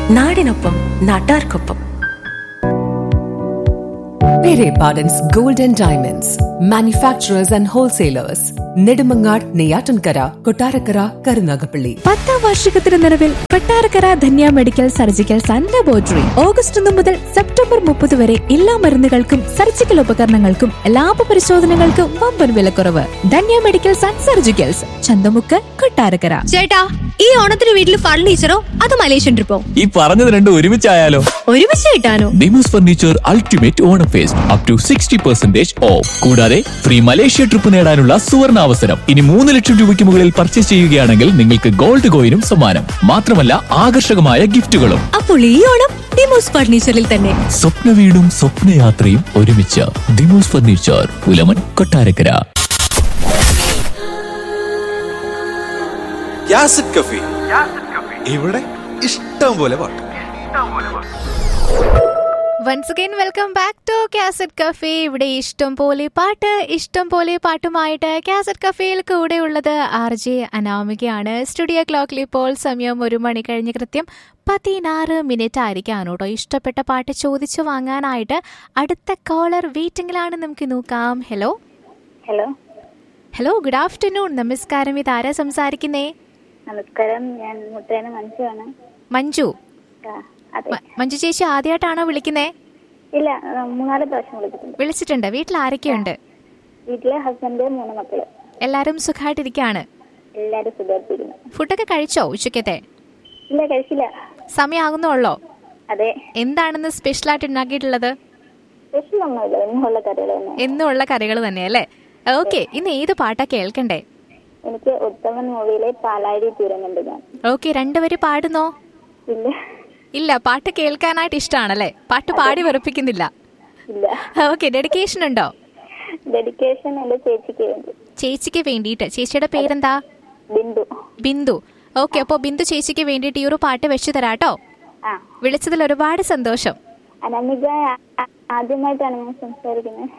നാടിനൊപ്പം നാട്ടാർക്കൊപ്പം Pere Pardon's Gold and Diamonds, manufacturers and wholesalers, Nedumangad, Neyatankara, Kotarakara, Karunagapalli. പത്താം വാർഷികത്തിന് നിലവിൽ Kottarakkara Dhanya medical surgicals and laboratory August ഒന്ന് മുതൽ സെപ്റ്റംബർ മുപ്പത് വരെ എല്ലാ മരുന്നുകൾക്കും സർജിക്കൽ ഉപകരണങ്ങൾക്കും ലാഭ പരിശോധനകൾക്കും വമ്പൻ വിലക്കുറവ് Dhanya medicals and surgicals Chanthamukku Kottarakkara ചേട്ടാ ഈ ഓണത്തിന് വീട്ടിൽ ഫർണിച്ചറോ അത് മലേഷ്യൻ ട്രിപ്പോ ഈ പറഞ്ഞത് രണ്ടും ഒരുമിച്ചായാലോ ഒരുമിച്ച് കിട്ടാനോ Demos furniture ultimate Onam fest up to sixty percentage off കൂടാതെ ഫ്രീ മലേഷ്യ ട്രിപ്പ് നേടാനുള്ള സുവർണ അവസരം ഇനി മൂന്ന് ലക്ഷം രൂപയ്ക്ക് മുകളിൽ പർച്ചേസ് ചെയ്യുകയാണെങ്കിൽ നിങ്ങൾക്ക് ഗോൾഡ് കോയിനും സമ്മാനം മാത്രമല്ല ആകർഷകമായ ഗിഫ്റ്റുകളും അപ്പോൾ ഈ ഓണം ഡിമോസ് ഫർണിച്ചറിൽ തന്നെ സ്വപ്ന വീടും സ്വപ്നയാത്രയും ഒരുമിച്ച് ദിമോസ് ഫർണിച്ചർ പുലമൻ കൊട്ടാരക്കര യാസിഡ് കഫി ഇവിടെ ഇഷ്ടം പോലെ പാട്ട് once again welcome back to cassette cafe ഇവിടെ ഇഷ്ടം പോലെ പാട്ട് ഇഷ്ടം പോലെ പാട്ടുമായിട്ട് കാസറ്റ് കഫേയിൽ കൂടെ ഉള്ളത് ആർ ജെ അനാമികയാണ് സ്റ്റുഡിയോ ക്ലോക്കിൽ ഇപ്പോൾ സമയം ഒരു മണി കഴിഞ്ഞ് കൃത്യം പതിനാറ് മിനിറ്റ് ആയിരിക്കാണ് കേട്ടോ ഇഷ്ടപ്പെട്ട പാട്ട് ചോദിച്ചു വാങ്ങാനായിട്ട് അടുത്ത കോളർ വെയിറ്റിംഗിലാണ് നമുക്ക് നോക്കാം hello hello hello good afternoon നമസ്കാരം ഇതാരാ സംസാരിക്കുന്നേ നമസ്കാരം ഞാൻ മുട്ടേന മഞ്ജുവാണ് മഞ്ജു ആ, അതെ മ- മഞ്ജു ചേച്ചി ആദ്യമായിട്ടാണോ വിളിക്കുന്നേ ഇല്ല ആ, മൂന്നാല് പ്രാവശ്യം വിളിച്ചിട്ടുണ്ട് വിളിച്ചിട്ടുണ്ട് വീട്ടിൽ ആരൊക്കെയുണ്ട് വീട്ടിലെ ഹസ്ബൻഡ് മൂന്ന് മക്കള് എല്ലാരും സുഖമായിട്ടിരിക്കുകയാണ് എല്ലാരും സുഖമായിട്ടിരിക്കുന്നു ഫുഡൊക്കെ കഴിച്ചോ ഉച്ചക്കത്തെ ഇല്ല കഴിച്ചില്ല സമയമാകുന്നുള്ളോ അതെ എന്താണെന്ന് സ്പെഷ്യലായിട്ട് ഉണ്ടാക്കിയിട്ടുള്ളത് സ്പെഷ്യൽ ഒന്നുമില്ല എന്നുള്ള കറികൾ തന്നെ എന്നുമുള്ള കറികൾ തന്നെയല്ലേ ഓക്കെ ഇന്ന് ഏത് പാട്ടാ കേൾക്കണ്ടേ എനിക്ക് ഉത്തമൻ മൂവിയിലെ പാലാഴി തീരം കണ്ടു ഞാൻ ഓക്കെ രണ്ടുപേര് പാടുന്നോ ഇല്ല ഇല്ല പാട്ട് കേൾക്കാനായിട്ട് ഇഷ്ടമാണല്ലേ പാട്ട് പാടി വെറുപ്പിക്കുന്നില്ല ഇല്ല ഓക്കെ ഡെഡിക്കേഷൻ ഉണ്ടോ ഡെഡിക്കേഷൻ എന്റെ ചേച്ചിക്ക് വേണ്ടി ചേച്ചിക്ക് വേണ്ടിയിട്ട് ചേച്ചിയുടെ പേരെന്താ ബിന്ദു ബിന്ദു ഓക്കെ അപ്പോൾ ബിന്ദു ചേച്ചിക്ക് വേണ്ടിയിട്ട് ഈ ഒരു പാട്ട് വെച്ചു തരാട്ടോ ആ വിളിച്ചതിൽ ഒരുപാട് സന്തോഷം അനാമിക ആ- ആദ്യമായിട്ടാണ് ഞാൻ സംസാരിക്കുന്നത്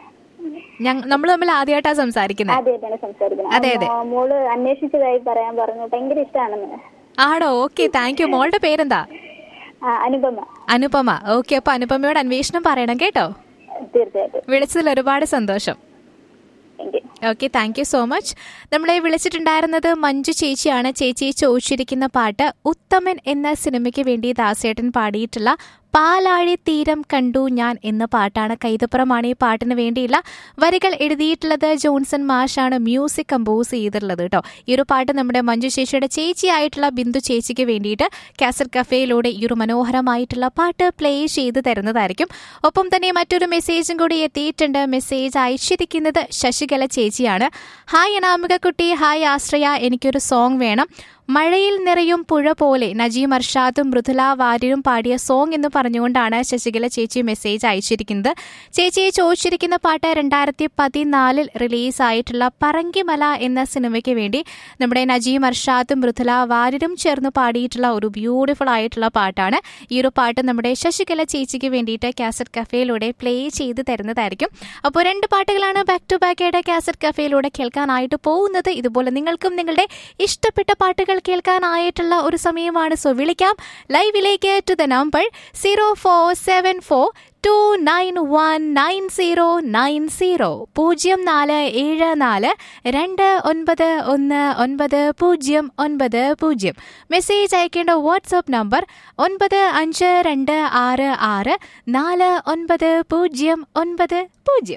നമ്മൾ തമ്മിൽ ആദ്യമായിട്ടാ സംസാരിക്കുന്നത് ആദ്യമായിട്ടാണ് സംസാരിക്കുന്നത് അതെ, അതെ. ആ, മോ- മോള് അന്വേഷിച്ചതായി പറയാൻ പറഞ്ഞു ഭയങ്കര ഇഷ്ടമാണെന്ന് ആണോ ഓക്കെ താങ്ക് യു മോളുടെ പേരെന്താ ആ, അനുപമ അനുപമ ഓക്കെ അപ്പൊ അനുപമയോട് അന്വേഷണം പറയണം കേട്ടോ തീർച്ചയായിട്ടും വിളിച്ചതിൽ ഒരുപാട് സന്തോഷം thank you okay thank you so much നമ്മളെ വിളിച്ചിട്ടുണ്ടായിരുന്നത് മഞ്ജു ചേച്ചിയാണ് ചേച്ചി ചോദിച്ചിരിക്കുന്ന പാട്ട് ഉത്തമൻ എന്ന സിനിമയ്ക്ക് വേണ്ടി ദാസേട്ടൻ പാടിയിട്ടുള്ള പാലാഴി തീരം കണ്ടു ഞാൻ എന്ന പാട്ടാണ് കൈതപ്പുറമാണ് ഈ പാട്ടിന് വേണ്ടിയുള്ള വരികൾ എഴുതിയിട്ടുള്ളത് ജോൺസൺ മാഷാണ് മ്യൂസിക് കമ്പോസ് ചെയ്തിട്ടുള്ളത് കേട്ടോ ഈ ഒരു പാട്ട് നമ്മുടെ മഞ്ജു ചേച്ചിയുടെ ചേച്ചിയായിട്ടുള്ള ബിന്ദു ചേച്ചിക്ക് വേണ്ടിയിട്ട് കാസറ്റ് കഫേയിലൂടെ ഈ ഒരു മനോഹരമായിട്ടുള്ള പാട്ട് പ്ലേ ചെയ്ത് തരുന്നതായിരിക്കും ഒപ്പം തന്നെ മറ്റൊരു മെസ്സേജും കൂടി എത്തിയിട്ടുണ്ട് മെസ്സേജ് അയച്ചിരിക്കുന്നത് ശശികല ചേച്ചിയാണ് ഹായ് അനാമിക കുട്ടി ഹായ് ആശ്രയ എനിക്കൊരു സോങ് വേണം മഴയിൽ നിറയും പുഴ പോലെ നജീം അർഷാദും മൃദുല വാര്യരും പാടിയ സോങ് എന്ന് പറഞ്ഞുകൊണ്ടാണ് ശശികല ചേച്ചി മെസ്സേജ് അയച്ചിരിക്കുന്നത് ചേച്ചി ചോദിച്ചിരിക്കുന്ന പാട്ട് രണ്ടായിരത്തി പതിനാലിൽ റിലീസായിട്ടുള്ള പറങ്കിമല എന്ന സിനിമയ്ക്ക് വേണ്ടി നമ്മുടെ നജീം അർഷാദും മൃദുല വാര്യരും ചേർന്ന് പാടിയിട്ടുള്ള ഒരു ബ്യൂട്ടിഫുൾ ആയിട്ടുള്ള പാട്ടാണ് ഈ ഒരു പാട്ട് നമ്മുടെ ശശികല ചേച്ചിക്ക് വേണ്ടിയിട്ട് കാസറ്റ് കഫേയിലൂടെ പ്ലേ ചെയ്ത് തരുന്നതായിരിക്കും അപ്പോൾ രണ്ട് പാട്ടുകളാണ് ബാക്ക് ടു ബാക്ക് ആയിട്ട് കാസറ്റ് കഫേയിലൂടെ കേൾക്കാനായിട്ട് പോകുന്നത് ഇതുപോലെ നിങ്ങൾക്കും നിങ്ങളുടെ ഇഷ്ടപ്പെട്ട പാട്ടുകൾ കേൾക്കാനായിട്ടുള്ള ഒരു സമയമാണ് സോ വിളിക്കാം ലൈവിലേക്ക് to the number zero four seven four two nine one nine zero nine zero പൂജ്യം നാല് ഏഴ് നാല് രണ്ട് ഒൻപത് ഒന്ന് ഒൻപത് പൂജ്യം ഒൻപത് പൂജ്യം മെസ്സേജ് അയക്കേണ്ട വാട്സാപ്പ് നമ്പർ ഒൻപത് അഞ്ച് രണ്ട് ആറ് ആറ് നാല് ഒൻപത് പൂജ്യം ഒൻപത് പൂജ്യം